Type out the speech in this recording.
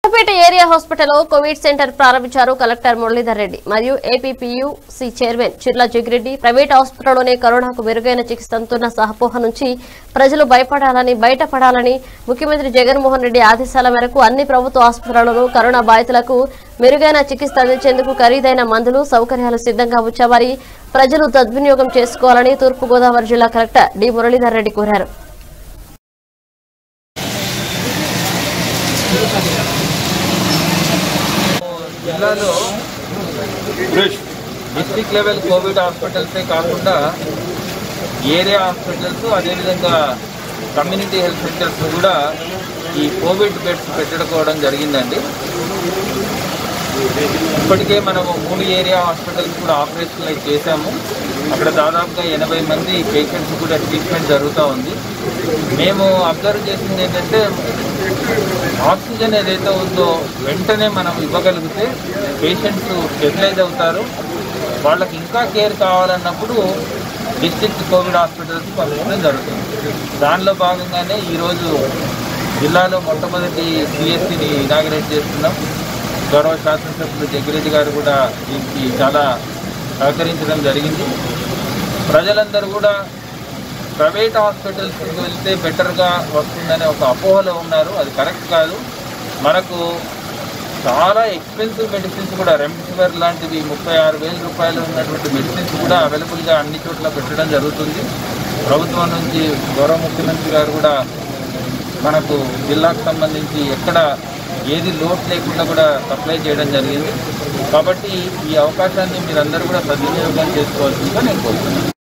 Kothapeta area హాస్పిటల్లో covid centre ప్రారంభించారు collector Muralidhar Reddy మరియు APPUC chairman Chirla Jaggireddy private హాస్పిటల్లోనే కరోనాకు మెరుగైన చికిత్స అందుతున్న సహపోహ నుంచి ప్రజలు భయపడాలని బయటపడాలని ముఖ్యమంత్రి జగన్మోహన్ రెడ్డి ఆదేశాల మేరకు అన్ని ప్రభుత్వ ఆసుపత్రులను కరోనా బాధితులకు మెరుగైన చికిత్స అందించేందుకు ఖరీదైన మందులు సౌకర్యాలు సిద్ధంగా ఉంచామని ప్రజలు సద్వినియోగం చేసుకోవాలని తూర్పుగోదావరి జిల్లా కలెక్టర్ డి మురళీధర్ రెడ్డి కోరారు జిల్లాలో డిస్ట్రిక్ట్ లెవెల్ కోవిడ్ హాస్పిటల్సే కాకుండా ఏరియా హాస్పిటల్స్ అదేవిధంగా కమ్యూనిటీ హెల్త్ సెంటర్స్ కూడా ఈ కోవిడ్ బెడ్స్ పెట్టడుకోవడం జరిగిందండి ఇప్పటికే మనము మూడు ఏరియా హాస్పిటల్స్ కూడా ఆపరేషనలైజ్ చేశాము అక్కడ దాదాపుగా ఎనభై మంది పేషెంట్స్ కూడా ట్రీట్మెంట్ జరుగుతూ ఉంది మేము అబ్జర్వ్ చేసింది ఏంటంటే ఆక్సిజన్ ఏదైతే ఉందో వెంటనే మనం ఇవ్వగలిగితే పేషెంట్స్ స్టెబిలైజ్ అవుతారు వాళ్ళకి ఇంకా కేర్ కావాలన్నప్పుడు డిస్ట్రిక్ట్ కోవిడ్ హాస్పిటల్స్ పంపించడం జరుగుతుంది దానిలో భాగంగానే ఈరోజు జిల్లాలో మొట్టమొదటి సిఎస్సిని ఇనాగ్రేట్ చేస్తున్నాం గౌరవ శాసనసభ్యులు జగ్గిరెడ్డి గారు కూడా దీనికి చాలా సహకరించడం జరిగింది ప్రజలందరూ కూడా ప్రైవేట్ హాస్పిటల్స్కి వెళ్తే బెటర్గా వస్తుందనే ఒక అపోహలో ఉన్నారు అది కరెక్ట్ కాదు మనకు చాలా ఎక్స్పెన్సివ్ మెడిసిన్స్ కూడా రెమ్డెసివిర్ లాంటివి ముప్పై ఆరు వేల రూపాయలు ఉన్నటువంటి మెడిసిన్స్ కూడా అవైలబుల్గా అన్ని చోట్ల పెట్టడం జరుగుతుంది ప్రభుత్వం నుంచి గౌరవ ముఖ్యమంత్రి గారు కూడా మనకు జిల్లాకు సంబంధించి ఎక్కడ ఏది లోటు లేకుండా కూడా సప్లై చేయడం జరిగింది కాబట్టి ఈ అవకాశాన్ని మీరందరూ కూడా సద్వినియోగం చేసుకోవాల్సిందిగా నేను కోరుతున్నాను